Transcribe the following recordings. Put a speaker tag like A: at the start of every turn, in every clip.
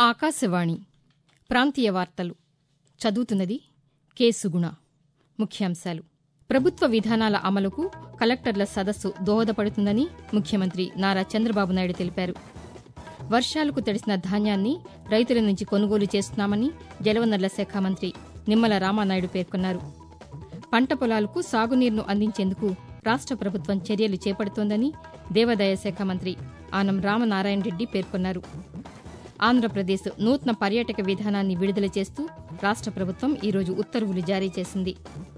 A: ఆకాశవాణి ప్రాంతీయ వార్తలు చదువుతున్నది కె సుగుణ ముఖ్యాంశాలు ప్రభుత్వ విధానాల అమలుకు కలెక్టర్ల సదస్సు దోహదపడుతుందని ముఖ్యమంత్రి నారా చంద్రబాబు నాయుడు తెలిపారు వర్షాలకు తడిసిన ధాన్యాన్ని రైతుల నుంచి కొనుగోలు చేస్తున్నామని జలవనరుల శాఖ మంత్రి నిమ్మల రామానాయుడు పేర్కొన్నారు పంట పొలాలకు సాగునీరును అందించేందుకు రాష్ట ప్రభుత్వం చర్యలు చేపడుతోందని దేవాదాయ శాఖ మంత్రి ఆనం రామనారాయణ రెడ్డి పేర్కొన్నారు ఆంధ్రప్రదేశ్ నూతన పర్యాటక విధానాన్ని విడుదల చేస్తూ రాష్ట ప్రభుత్వం ఈరోజు ఉత్తర్వులు జారీ చేసింది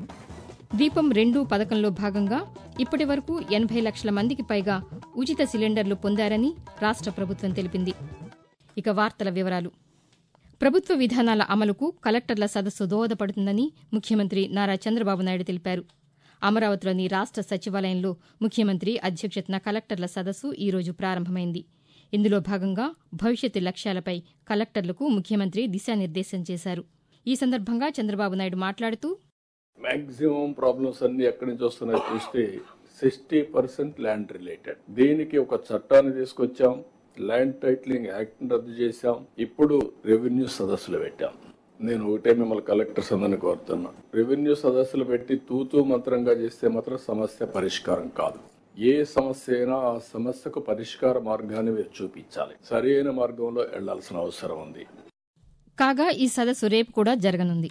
A: దీపం రెండు పథకంలో భాగంగా ఇప్పటి వరకు ఎనభై లక్షల మందికి పైగా ఉచిత సిలిండర్లు పొందారని రాష్ట ప్రభుత్వం తెలిపింది ఇక వార్తల వివరాలు ప్రభుత్వ విధానాల అమలుకు కలెక్టర్ల సదస్సు దోహదపడుతుందని ముఖ్యమంత్రి నారా చంద్రబాబు నాయుడు తెలిపారు అమరావతిలోని రాష్ట సచివాలయంలో ముఖ్యమంత్రి అధ్యక్షతన కలెక్టర్ల సదస్సు ఈరోజు ప్రారంభమైంది ఇందులో భాగంగా భవిష్యత్తు లక్ష్యాలపై కలెక్టర్లకు ముఖ్యమంత్రి దిశానిర్దేశం చేశారు ఈ సందర్భంగా చంద్రబాబు నాయుడు మాట్లాడుతూ
B: మాక్సిమం ప్రాబ్లమ్స్ అన్ని ఎక్కడి నుంచి వస్తున్నాయో చూస్తే సిక్స్టీ పర్సెంట్ ల్యాండ్ రిలేటెడ్ దీనికి ఒక చట్టాన్ని తీసుకొచ్చాం ల్యాండ్ టైటిలింగ్ యాక్ట్ రద్దు చేశాం ఇప్పుడు రెవెన్యూ సదస్సులు పెట్టాం నేను ఒకటే మిమ్మల్ని కలెక్టర్స్ అందరిని కోరుతున్నా రెవెన్యూ సదస్సులు పెట్టి తూతూ మంత్రంగా చేస్తే మాత్రం సమస్య పరిష్కారం కాదు ఏ సమస్య అయినా ఆ సమస్యకు పరిష్కార మార్గాన్ని మీరు చూపించాలి సరైన మార్గంలో వెళ్లాల్సిన అవసరం ఉంది
A: కాగా ఈ సదస్సు రేపు కూడా జరగనుంది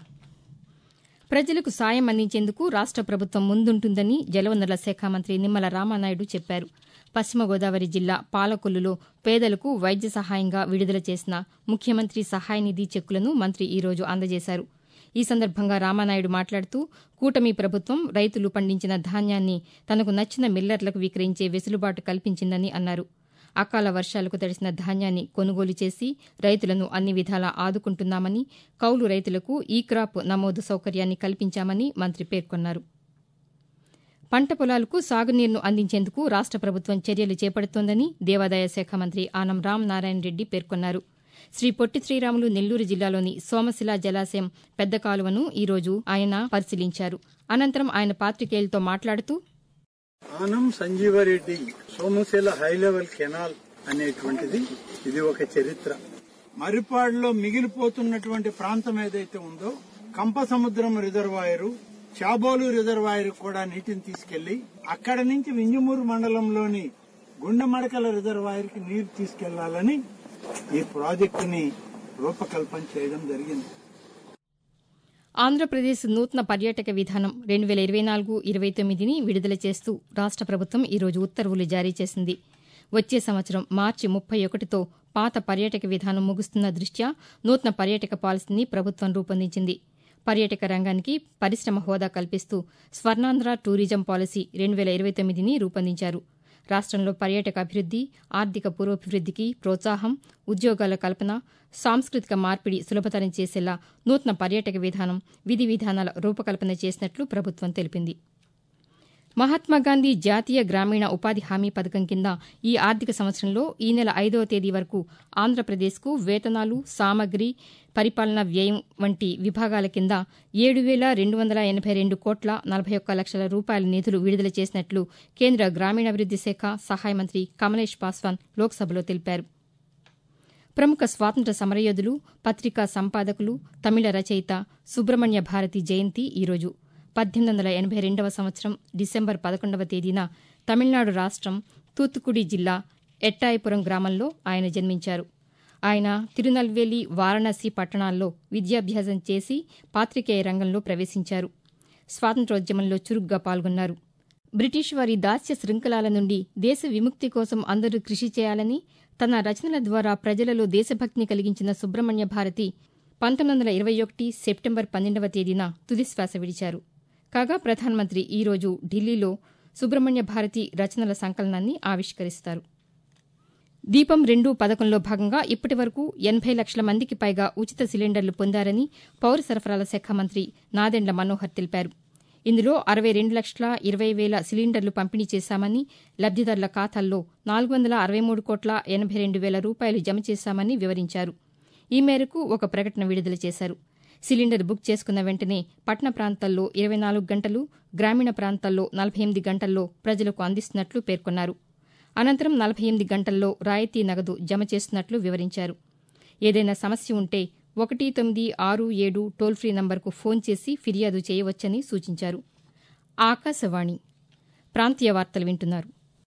A: ప్రజలకు సాయం అందించేందుకు రాష్ట ప్రభుత్వం ముందుంటుందని జలవనరుల శాఖ మంత్రి నిమ్మల రామానాయుడు చెప్పారు పశ్చిమ గోదావరి జిల్లా పాలకొల్లులో పేదలకు వైద్య సహాయంగా విడుదల చేసిన ముఖ్యమంత్రి సహాయ నిధి చెక్కులను మంత్రి ఈరోజు అందజేశారు ఈ సందర్భంగా రామానాయుడు మాట్లాడుతూ కూటమి ప్రభుత్వం రైతులు పండించిన ధాన్యాన్ని తనకు నచ్చిన మిల్లర్లకు విక్రయించే వెసులుబాటు కల్పించిందని అన్నారు అకాల వర్షాలకు తడిసిన ధాన్యాన్ని కొనుగోలు చేసి రైతులను అన్ని విధాలా ఆదుకుంటున్నామని కౌలు రైతులకు ఈ క్రాప్ నమోదు సౌకర్యాన్ని కల్పించామని మంత్రి పేర్కొన్నారు పంట పొలాలకు సాగునీరును అందించేందుకు రాష్ట ప్రభుత్వం చర్యలు చేపడుతోందని దేవాదాయ శాఖ మంత్రి ఆనం రామనారాయణ రెడ్డి పేర్కొన్నారు శ్రీ పొట్టి శ్రీరాములు నెల్లూరు జిల్లాలోని సోమశిల జలాశయం పెద్ద కాలువను ఈరోజు ఆయన పరిశీలించారు అనంతరం ఆయన పాతికేయులతో మాట్లాడుతూ
C: Anam Sanjeevareddy Somasila high level canal అనేటువంటిది ఇది ఒక చరిత్ర మరిపాడులో మిగిలిపోతున్నటువంటి ప్రాంతం ఏదైతే ఉందో కంప సముద్రం రిజర్వాయరు చాబోలు రిజర్వాయర్ కూడా నీటిని తీసుకెళ్లి అక్కడ నుంచి వింజమూరు మండలంలోని గుండెమడకల రిజర్వాయర్ కి నీరు తీసుకెళ్లాలని ఈ ప్రాజెక్టుని రూపకల్పన చేయడం జరిగింది
A: ఆంధ్రప్రదేశ్ నూతన పర్యాటక విధానం రెండు వేల ఇరవై నాలుగు ఇరవై తొమ్మిదిని విడుదల చేస్తూ రాష్ట ప్రభుత్వం ఈరోజు ఉత్తర్వులు జారీ చేసింది వచ్చే సంవత్సరం మార్చి ముప్పై ఒకటితో పాత పర్యాటక విధానం ముగుస్తున్న దృష్ట్యా నూతన పర్యాటక పాలసీని ప్రభుత్వం రూపొందించింది పర్యాటక రంగానికి పరిశ్రమ హోదా కల్పిస్తూ స్వర్ణాంధ్ర టూరిజం పాలసీ రెండు వేల ఇరవై తొమ్మిదిని రూపొందించారు రాష్టంలో పర్యాటక అభివృద్ది ఆర్థిక పురోభివృద్దికి ప్రోత్సాహం ఉద్యోగాల కల్పన సాంస్కృతిక మార్పిడి సులభతరం చేసేలా నూతన పర్యాటక విధానం విధి విధానాల రూపకల్పన చేసినట్లు ప్రభుత్వం తెలిపింది మహాత్మాగాంధీ జాతీయ గ్రామీణ ఉపాధి హామీ పథకం కింద ఈ ఆర్థిక సంవత్సరంలో ఈ నెల ఐదవ తేదీ వరకు ఆంధ్రప్రదేశ్కు వేతనాలు సామగ్రి పరిపాలన వ్యయం వంటి విభాగాల కింద ఏడు వేల రెండు వందల ఎనభై రెండు కోట్ల నలభై ఒక్క లక్షల రూపాయల నిధులు విడుదల చేసినట్లు కేంద్ర గ్రామీణాభివృద్ది శాఖ సహాయ మంత్రి కమలేష్ పాస్వాన్ లోక్సభలో తెలిపారు ప్రముఖ స్వాతంత్ర సమరయోధులు పత్రికా సంపాదకులు తమిళ రచయిత సుబ్రహ్మణ్య భారతి జయంతి ఈరోజు పద్దెనిమిది వందల ఎనభై రెండవ సంవత్సరం డిసెంబర్ పదకొండవ తేదీన తమిళనాడు రాష్టం తూత్తుకుడి జిల్లా ఎట్టాయపురం గ్రామంలో ఆయన జన్మించారు ఆయన తిరునల్వేలి వారణాసి పట్టణాల్లో విద్యాభ్యాసం చేసి పాతికేయ రంగంలో ప్రవేశించారు స్వాతంత్రోద్యమంలో చురుగ్గా పాల్గొన్నారు బ్రిటిష్ వారి దాస్య శృంఖలాల నుండి దేశ విముక్తి కోసం అందరూ కృషి చేయాలని తన రచనల ద్వారా ప్రజలలో దేశభక్తిని కలిగించిన సుబ్రహ్మణ్య భారతి పంతొమ్మిది వందల ఇరవై ఒకటి సెప్టెంబర్ పన్నెండవ తేదీన తుదిశ్వాస విడిచారు కాగా ప్రధానమంత్రి ఈరోజు ఢిల్లీలో సుబ్రహ్మణ్య భారతి రచనల సంకలనాన్ని ఆవిష్కరిస్తారు దీపం రెండు పథకంలో భాగంగా ఇప్పటి వరకు ఎనభై లక్షల మందికి పైగా ఉచిత సిలిండర్లు పొందారని పౌర సరఫరాల శాఖ మంత్రి నాదెండ్ల మనోహర్ తెలిపారు ఇందులో అరవై రెండు లక్షల ఇరవై వేల సిలిండర్లు పంపిణీ చేశామని లబ్దిదారుల ఖాతాల్లో నాలుగు వందల అరవై మూడు కోట్ల ఎనభై రెండు వేల రూపాయలు జమ చేశామని వివరించారు ఈ మేరకు ఒక ప్రకటన విడుదల చేశారు సిలిండర్ బుక్ చేసుకున్న వెంటనే పట్టణ ప్రాంతాల్లో ఇరవై నాలుగు గంటలు గ్రామీణ ప్రాంతాల్లో నలభై ఎనిమిది గంటల్లో ప్రజలకు అందిస్తున్నట్లు పేర్కొన్నారు అనంతరం నలభై ఎనిమిది గంటల్లో రాయితీ నగదు జమ చేస్తున్నట్లు వివరించారు ఏదైనా సమస్య ఉంటే ఒకటి తొమ్మిది ఆరు ఏడు టోల్ ఫ్రీ నంబర్కు ఫోన్ చేసి ఫిర్యాదు చేయవచ్చని సూచించారు ఆకాశవాణి ప్రాంతీయ వార్తలు వింటున్నారు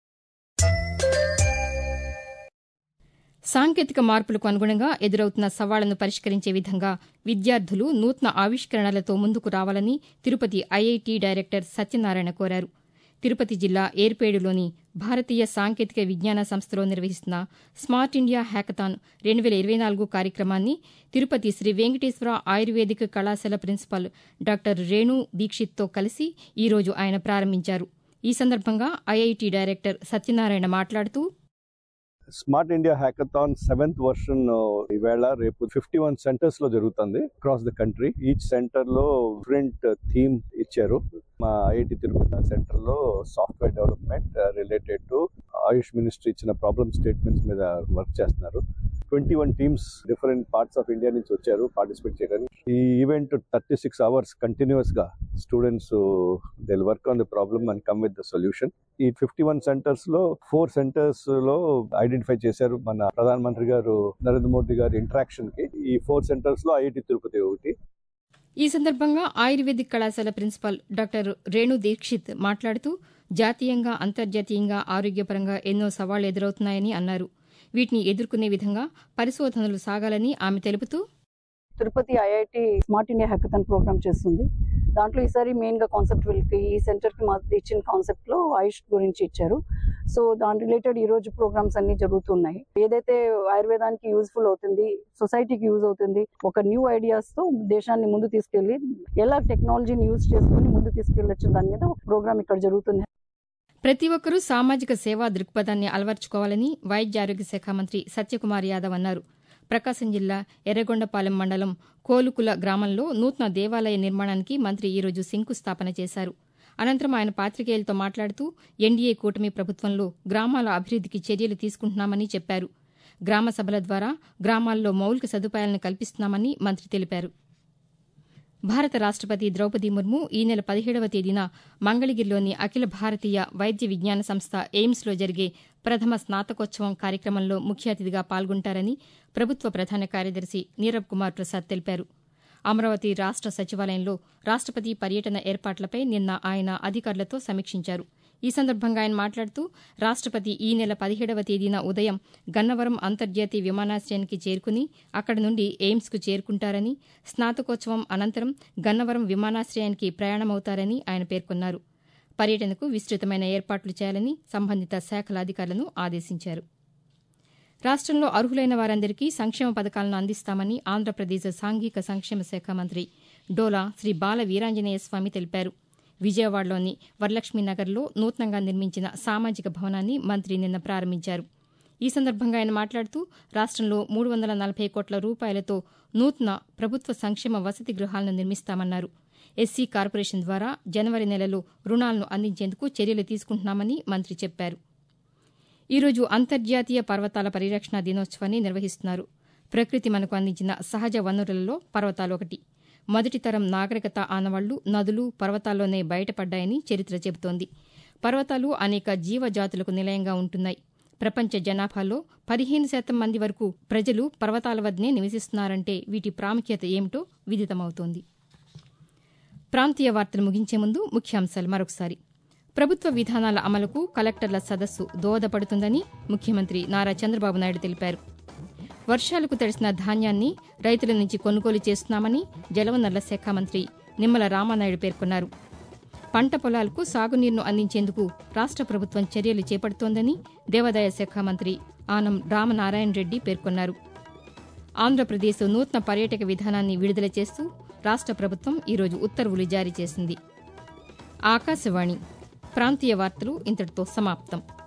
A: సాంకేతిక మార్పులకు అనుగుణంగా ఎదురవుతున్న సవాళ్లను పరిష్కరించే విధంగా విద్యార్థులు నూతన ఆవిష్కరణలతో ముందుకు రావాలని తిరుపతి ఐఐటి డైరెక్టర్ సత్యనారాయణ కోరారు తిరుపతి జిల్లా ఏర్పేడులోని భారతీయ సాంకేతిక విజ్ఞాన సంస్థలో నిర్వహిస్తున్న స్మార్ట్ ఇండియా హ్యాకథాన్ రెండు వేల ఇరవై నాలుగు కార్యక్రమాన్ని తిరుపతి శ్రీ వెంకటేశ్వర ఆయుర్వేదిక్ కళాశాల ప్రిన్సిపాల్ డాక్టర్ రేణు దీక్షిత్తో కలిసి ఈరోజు ఆయన ప్రారంభించారు ఈ సందర్భంగా ఐఐటి డైరెక్టర్ సత్యనారాయణ మాట్లాడుతూ
D: smart India hackathon seventh version ఈవేళ రేపు ఫిఫ్టీ వన్ సెంటర్స్ లో జరుగుతుంది across the country each centre లో డిఫరెంట్ థీమ్ ఇచ్చారు మా ఐఐటి తిరుపతి సెంటర్ లో software development related to Ayush ministry ఇచ్చిన ప్రాబ్లమ్ స్టేట్మెంట్స్ మీద వర్క్ చేస్తున్నారు twenty one teams different parts of India నుంచి వచ్చారు పార్టిసిపేట్ చేయడానికి ఈ event thirty six hours continuous గా students will work on the problem and come with the solution ఈ fifty one centres లో ఫోర్ సెంటర్స్ లో ఐడెంటిఫై చేశారు మన ప్రధానమంత్రి గారు నరేంద్ర మోదీ గారి ఇంటరాక్షన్ కి ఈ ఫోర్ సెంటర్స్ లో ఐఐటి తిరుపతి ఒకటి
A: ఈ సందర్భంగా ఆయుర్వేదిక్ కళాశాల ప్రిన్సిపాల్ డాక్టర్ రేణు దీక్షిత్ మాట్లాడుతూ జాతీయంగా అంతర్జాతీయంగా ఆరోగ్యపరంగా ఎన్నో సవాళ్లు ఎదురవుతున్నాయని అన్నారు వీటిని ఎదుర్కొనే విధంగా పరిశోధనలు సాగాలని ఆమె తెలుపుతూ
E: Tirupati IIT smart India hackathon programme చేస్తుంది దాంట్లో ఈసారి మెయిన్ గా కాన్సెప్ట్ కి ఈ సెంటర్ కి మాకు ఇచ్చిన కాన్సెప్ట్ లో ఆయుష్ గురించి ఇచ్చారు సో దాని రిలేటెడ్ ఈ రోజు ప్రోగ్రామ్స్ అన్ని జరుగుతున్నాయి ఏదైతే ఆయుర్వేదానికి యూజ్ఫుల్ అవుతుంది సొసైటీకి యూజ్ అవుతుంది ఒక న్యూ ఐడియాస్ తో దేశాన్ని ముందు తీసుకెళ్లి ఎలా టెక్నాలజీని యూజ్ చేసుకుని ముందు తీసుకెళ్లొచ్చు దాని మీద ప్రోగ్రామ్ ఇక్కడ జరుగుతుంది
A: ప్రతి ఒక్కరూ సామాజిక సేవా దృక్పథాన్ని అలవర్చుకోవాలని వైద్య ఆరోగ్య శాఖ మంత్రి సత్యకుమార్ యాదవ్ అన్నారు ప్రకాశం జిల్లా ఎర్రగొండపాలెం మండలం కోలుకుల గ్రామంలో నూతన దేవాలయ నిర్మాణానికి మంత్రి ఈరోజు శంకుస్థాపన చేశారు అనంతరం ఆయన పాతికేయులతో మాట్లాడుతూ ఎన్డీఏ కూటమి ప్రభుత్వంలో గ్రామాల అభివృద్దికి చర్యలు తీసుకుంటున్నామని చెప్పారు గ్రామ సభల ద్వారా గ్రామాల్లో మౌలిక సదుపాయాలను కల్పిస్తున్నామని మంత్రి తెలిపారు భారత రాష్టపతి ద్రౌపది ముర్ము ఈ నెల పదిహేడవ తేదీన మంగళగిరిలోని అఖిల భారతీయ వైద్య విజ్ఞాన సంస్థ ఎయిమ్స్లో జరిగే ప్రథమ స్నాతకోత్సవం కార్యక్రమంలో ముఖ్య అతిథిగా పాల్గొంటారని ప్రభుత్వ ప్రధాన కార్యదర్శి నీరబ్ కుమార్ ప్రసాద్ తెలిపారు అమరావతి రాష్ట సచివాలయంలో రాష్టపతి పర్యటన ఏర్పాట్లపై నిన్న ఆయన అధికారులతో సమీక్షించారు ఈ సందర్భంగా ఆయన మాట్లాడుతూ రాష్టపతి ఈ నెల పదిహేడవ తేదీన ఉదయం గన్నవరం అంతర్జాతీయ విమానాశ్రయానికి చేరుకుని అక్కడి నుండి ఎయిమ్స్కు చేరుకుంటారని స్నాతకోత్సవం అనంతరం గన్నవరం విమానాశ్రయానికి ప్రయాణమవుతారని ఆయన పేర్కొన్నారు పర్యటనకు విస్తృతమైన ఏర్పాట్లు చేయాలని సంబంధిత శాఖల అధికారులను ఆదేశించారు రాష్టంలో అర్హులైన వారందరికీ సంక్షేమ పథకాలను అందిస్తామని ఆంధ్రప్రదేశ్ సాంఘిక సంక్షేమ శాఖ మంత్రి డోలా శ్రీ బాల వీరాంజనేయ స్వామి తెలిపారు విజయవాడలోని వరలక్ష్మీ నగర్లో నూతనంగా నిర్మించిన సామాజిక భవనాన్ని మంత్రి నిన్న ప్రారంభించారు ఈ సందర్భంగా ఆయన మాట్లాడుతూ రాష్టంలో మూడు వందల నలభై కోట్ల రూపాయలతో నూతన ప్రభుత్వ సంక్షేమ వసతి గృహాలను నిర్మిస్తామన్నారు ఎస్సీ కార్పొరేషన్ ద్వారా జనవరి నెలలో రుణాలను అందించేందుకు చర్యలు తీసుకుంటున్నామని మంత్రి చెప్పారు ఈరోజు అంతర్జాతీయ పర్వతాల పరిరక్షణ దినోత్సవాన్ని నిర్వహిస్తున్నారు ప్రకృతి మనకు అందించిన సహజ వనరులలో పర్వతాలు ఒకటి మొదటి తరం నాగరికత ఆనవాళ్లు నదులు పర్వతాల్లోనే బయటపడ్డాయని చరిత్ర చెబుతోంది పర్వతాలు అనేక జీవజాతులకు నిలయంగా ఉంటున్నాయి ప్రపంచ జనాభాలో పదిహేను శాతం మంది వరకు ప్రజలు పర్వతాల వద్దనే నివసిస్తున్నారంటే వీటి ప్రాముఖ్యత ఏమిటో విదితమవుతోంది ప్రాంతీయ వార్తలు ముగించే ముందు ముఖ్యాంశాలు మరొకసారి ప్రభుత్వ విధానాల అమలుకు కలెక్టర్ల సదస్సు దోహదపడుతుందని ముఖ్యమంత్రి నారా చంద్రబాబు నాయుడు తెలిపారు వర్షాలకు తడిసిన ధాన్యాన్ని రైతుల నుంచి కొనుగోలు చేస్తున్నామని జలవనరుల శాఖ మంత్రి నిమ్మల రామానాయుడు పేర్కొన్నారు పంట పొలాలకు సాగునీరును అందించేందుకు రాష్ట ప్రభుత్వం చర్యలు చేపడుతోందని దేవాదాయ శాఖ మంత్రి ఆనం రామనారాయణ రెడ్డి పేర్కొన్నారు ఆంధ్రప్రదేశ్ నూతన పర్యాటక విధానాన్ని విడుదల చేస్తూ రాష్ట ప్రభుత్వం ఈరోజు ఉత్తర్వులు జారీ చేసింది ఆకాశవాణి ప్రాంతీయ వార్తలు ఇంతటితో సమాప్తం